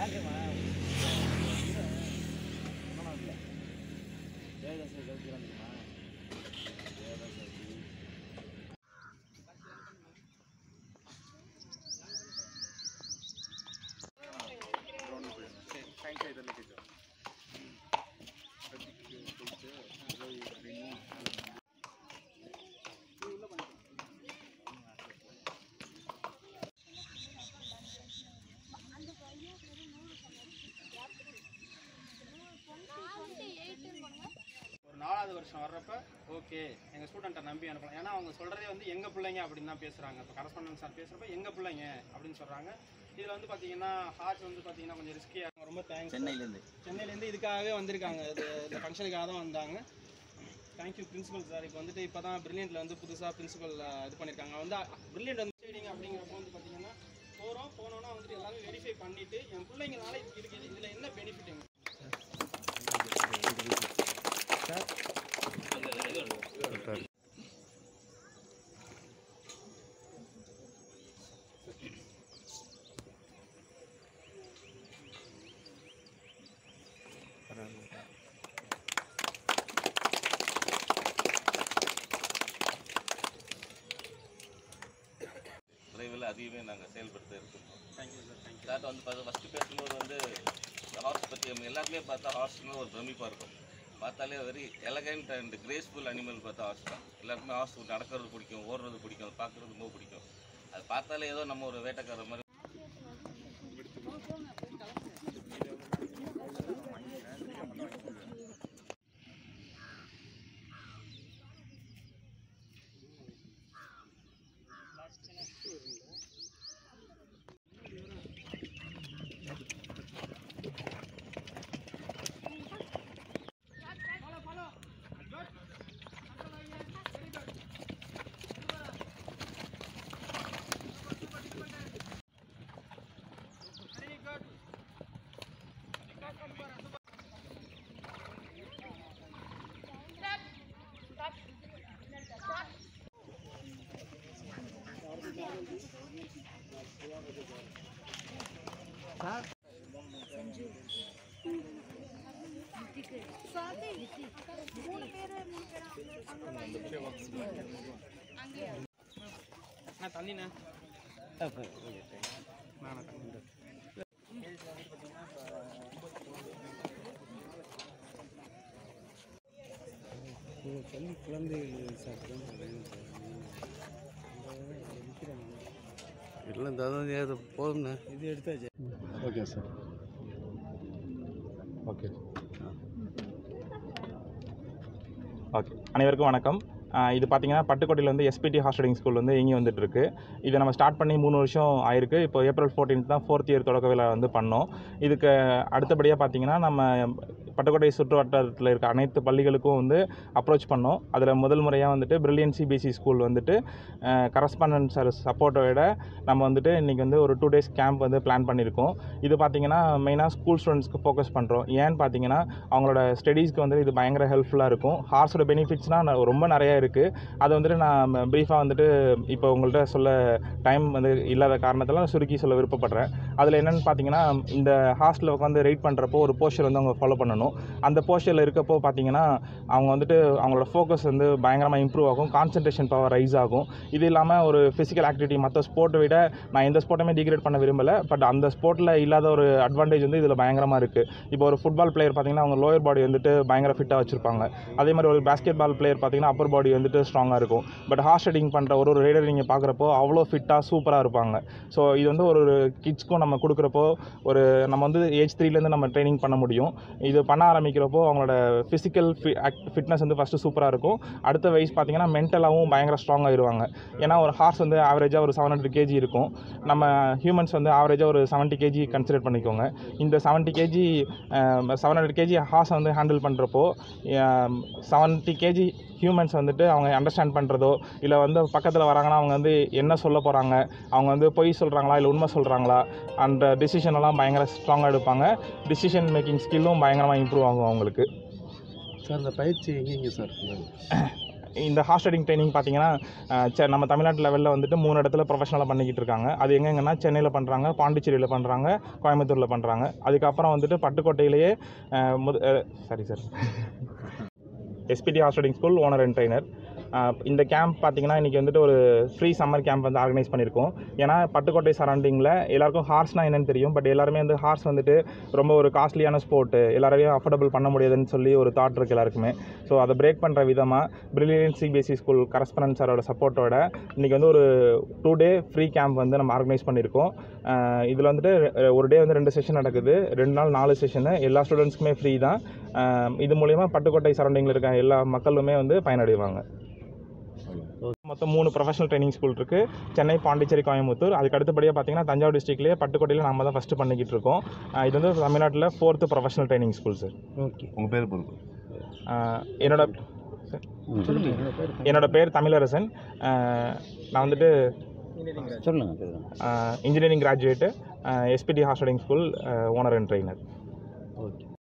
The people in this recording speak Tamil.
ஒரு நாலாவது வருஷம் வர்றப்ப ஓகே எங்கள் ஸ்டூடெண்ட்டை நம்பி அனுப்பலாம் ஏன்னா அவங்க சொல்கிறதே வந்து எங்கள் பிள்ளைங்க அப்படின்னு தான் பேசுகிறாங்க இப்போ கரஸ்பாண்டன்ட் சார் பேசுகிறப்ப எங்கள் பிள்ளைங்க அப்படின்னு சொல்கிறாங்க இதில் வந்து பார்த்தீங்கன்னா ஹார்ட் வந்து பார்த்தீங்கன்னா கொஞ்சம் ரிஸ்கியாக ரொம்ப தேங்க்ஸ் சென்னையிலேருந்து சென்னையிலேருந்து இதுக்காகவே வந்திருக்காங்க இது இந்த ஃபங்க்ஷனுக்காக தான் வந்தாங்க தேங்க்யூ பிரின்சிபல் சார் இப்போ வந்துட்டு இப்போ தான் பிரில்லியண்ட்டில் வந்து புதுசாக பிரின்சிபல் இது பண்ணியிருக்காங்க வந்து பிரில்லியண்ட் வந்து ஷேடிங் அப்படிங்கிறப்போ வந்து பார்த்தீங்கன்னா போகிறோம் போனோன்னா வந்துட்டு எல்லாமே வெரிஃபை பண்ணிவிட்டு என் பிள்ளைங்கனால இதுக்கு இது இதில் என்ன பெனிஃபிட் எங்களுக்கு விரைவில் அதிகமே நாங்கள் செயல்படுத்த இருக்கோம் தேங்க்யூ சார் தேங்க்யூ சார்ட்ட வந்து பார்த்து ஃபஸ்ட்டு பேசும்போது வந்து ஹார்ஸ் பற்றி நம்ம எல்லாருமே பார்த்தா ஹார்ஸ்னு ஒரு பிரமிப்பாக இருக்கும் பார்த்தாலே very elegant and graceful animal பார்த்தா ஹார்ஸ் தான் எல்லாருக்குமே ஹார்ஸ் நடக்கிறது பிடிக்கும் ஓடுறது பிடிக்கும் அது பார்க்குறது ரொம்ப பிடிக்கும் அது பார்த்தாலே ஏதோ நம்ம ஒரு வேட்டைக்காரர் மாதிரி அண்ணா தண்ணிண்ணே நானா தண்ணி பள்ளி குழந்தைகள் சாப்பிட்டு இல்லை இந்த அதான் அது போதும்ண்ணே இது எடுத்தாச்சு ஓகே சார் ஓகே ஓகே அனைவருக்கும் வணக்கம் ஆஹ் இது பார்த்தீங்கன்னா பட்டுக்கோட்டையில் வந்து எஸ்பிடி ஹாஸ்டலிங் ஸ்கூல் வந்து இயங்கி வந்துட்டு இருக்கு இதை நம்ம ஸ்டார்ட் பண்ணி மூணு வருஷம் ஆயிருக்கு இப்போ ஏப்ரல் 14th தான் ஃபோர்த் இயர் தொடக்க விழா வந்து பண்ணோம் இதுக்கு அடுத்தபடியாக பார்த்தீங்கன்னா நம்ம பட்டுக்கோட்டை சுற்று வட்டாரத்தில் இருக்க அனைத்து பள்ளிகளுக்கும் வந்து அப்ரோச் பண்ணோம் அதில் முதல் முறையாக வந்துட்டு பிரில்லியன் சிபிஎஸ்சி ஸ்கூல் வந்துட்டு கரஸ்பாண்டன்ட் சார் சப்போர்ட்டோட நம்ம வந்துட்டு இன்றைக்கி வந்து ஒரு டூ டேஸ் கேம்ப் வந்து பிளான் பண்ணியிருக்கோம் இது பார்த்தீங்கன்னா மெயினாக ஸ்கூல் ஸ்டூடெண்ட்ஸ்க்கு ஃபோக்கஸ் பண்ணுறோம் ஏன்னு பார்த்தீங்கன்னா அவங்களோட ஸ்டடீஸ்க்கு வந்து இது பயங்கர ஹெல்ப்ஃபுல்லாக இருக்கும் ஹார்ஸோட பெனிஃபிட்ஸ்னால் ரொம்ப நிறைய இருக்குது அதை வந்துட்டு நான் ப்ரீஃபாக வந்துட்டு இப்போ உங்கள்கிட்ட சொல்ல டைம் வந்து இல்லாத காரணத்தில் நான் சுருக்கி சொல்ல விருப்பப்படுறேன் அதில் என்னென்னு பார்த்தீங்கன்னா இந்த ஹாஸ்டலில் உட்காந்து ரைட் பண்ணுறப்போ ஒரு போஸ்டர் வந்து அவங்க ஃபாலோ பண்ணணும் அந்த போஸ்டரில் இருக்கப்போ பார்த்தீங்கன்னா அவங்க வந்துட்டு அவங்களோட ஃபோக்கஸ் வந்து பயங்கரமாக இம்ப்ரூவ் ஆகும் கான்சன்ட்ரேஷன் பவர் ரைஸ் ஆகும் இது இல்லாமல் ஒரு ஃபிசிக்கல் ஆக்டிவிட்டி மற்ற ஸ்போர்ட்டை விட நான் எந்த ஸ்போர்ட்டுமே டிகிரேட் பண்ண விரும்பலை பட் அந்த ஸ்போர்ட்டில் இல்லாத ஒரு அட்வான்டேஜ் வந்து இதில் பயங்கரமாக இருக்குது இப்போ ஒரு ஃபுட்பால் பிளேயர் பார்த்தீங்கன்னா அவங்க லோயர் பாடி வந்துட்டு பயங்கர ஃபிட்டாக வச்சுருப்பாங்க அதே மாதிரி ஒரு பாஸ்கெட் பால் பிளேயர் பார்த்தீங்கன்னா அப்பர் பாடி வந்துட்டு ஸ்ட்ராங்காக இருக்கும் பட் ஹார்ஸ் ரைடிங் பண்ணுற ஒரு ஒரு ரைடர் நீங்கள் பார்க்குறப்போ அவ்வளோ ஃபிட்டாக சூப்பராக இருப்பாங்க ஸோ இது வந்து ஒரு ஒரு கிட்ஸ்க்கும் நம்ம கொடுக்குறப்போ ஒரு நம்ம வந்து ஏஜ் த்ரீலேருந்து நம்ம ட்ரைனிங் பண்ண முடியும் இது பண்ண ஆரம்பிக்கிறப்போ அவங்களோட ஃபிசிக்கல் ஃபிட்னஸ் வந்து ஃபஸ்ட்டு சூப்பராக இருக்கும் அடுத்த வயசு பார்த்தீங்கன்னா மென்டலாகவும் பயங்கர ஸ்ட்ராங் ஆயிடுவாங்க ஏன்னா ஒரு ஹார்ஸ் வந்து ஆவரேஜாக ஒரு செவன் ஹண்ட்ரட் கேஜி இருக்கும் நம்ம ஹியூமன்ஸ் வந்து ஆவரேஜாக ஒரு செவன்ட்டி கேஜி கன்சிடர் பண்ணிக்கோங்க இந்த seventy KG seven hundred KG ஹார்ஸை வந்து ஹேண்டில் பண்ணுறப்போ செவன்ட்டி கேஜி ஹியூமன்ஸ் வந்துட்டு அவங்க அண்டர்ஸ்டாண்ட் பண்ணுறதோ இல்லை வந்து பக்கத்தில் வராங்கன்னா அவங்க வந்து என்ன சொல்ல போகிறாங்க அவங்க வந்து பொய் சொல்கிறாங்களா இல்லை உண்மை சொல்கிறாங்களா அந்த decision எல்லாம் பயங்கர ஸ்ட்ராங்காக எடுப்பாங்க டிசிஷன் மேக்கிங் ஸ்கில்லும் பயங்கரமாக இம்ப்ரூவ் ஆகும் அவங்களுக்கு சார் இந்த பயிற்சி எங்கெங்க சார் இந்த ஹார்ஸ் ரைடிங் ட்ரைனிங் பார்த்தீங்கன்னா அஹ், செ- நம்ம தமிழ்நாட்டு லெவலில் வந்துட்டு மூணு இடத்துல ப்ரொஃபஷனலாக பண்ணிக்கிட்டு இருக்காங்க அது எங்கெங்கன்னா சென்னையில் பண்ணுறாங்க பாண்டிச்சேரியில் பண்ணுறாங்க கோயம்புத்தூரில் பண்ணுறாங்க அதுக்கப்புறம் வந்துட்டு பட்டுக்கோட்டையிலேயே அஹ், முத sorry sir SPD horse riding school owner and trainer இந்த கேம்ப் பார்த்தீங்கன்னா இன்றைக்கி வந்துட்டு ஒரு ஃப்ரீ சம்மர் கேம்ப் வந்து ஆர்கனைஸ் பண்ணியிருக்கோம் ஏன்னா பட்டுக்கோட்டை சரௌண்டிங்கில் எல்லாருக்கும் ஹார்ஸ்னால் என்னன்னு தெரியும் பட் எல்லாருமே வந்து ஹார்ஸ் வந்துட்டு ரொம்ப ஒரு காஸ்ட்லியான ஸ்போர்ட்டு எல்லாரையும் அஃபோர்டபுள் பண்ண முடியாதுன்னு சொல்லி ஒரு தாட் இருக்குது எல்லாருக்குமே ஸோ அதை பிரேக் பண்ணுற விதமாக பிரில்லியன் சிபிஎஸ்சி ஸ்கூல் கரஸ்பரன்ஸ் சாரோட சப்போர்ட்டோட இன்றைக்கி வந்து ஒரு டூ டே ஃப்ரீ கேம்ப் வந்து நம்ம ஆர்கனைஸ் பண்ணியிருக்கோம் இதில் வந்துட்டு அஹ், ஒரு டே வந்து ரெண்டு செஷன் நடக்குது ரெண்டு நாள் நாலு செஷனு எல்லா ஸ்டூடெண்ட்ஸ்க்குமே ஃப்ரீ தான் அஹ், இது மூலயமா பட்டுக்கோட்டை சரௌண்டிங்கில் இருக்க எல்லா மக்களுமே வந்து பயனடைவாங்க மொத்தம் மூணு ப்ரொஃபஷனல் ட்ரைனிங் ஸ்கூல் இருக்குது சென்னை பாண்டிச்சேரி கோயம்புத்தூர் அதுக்கு அடுத்தபடியாக பார்த்தீங்கன்னா தஞ்சாவூர் டிஸ்ட்ரிக்ட்லேயே பட்டுக்கோட்டையில் நம்ம தான் ஃபஸ்ட்டு பண்ணிக்கிட்டு இருக்கோம் அஹ், இது வந்து தமிழ்நாட்டில் fourth professional training school sir okay உங்கள் பேர் பொறுப்பு என்னோட சொல்லுங்க என்னோட பேர் என்னோட பேர் தமிழரசன் அஹ், நான் வந்துட்டு சொல்லுங்க சொல்லுங்க engineering graduate SPD hostelling school owner and trainer okay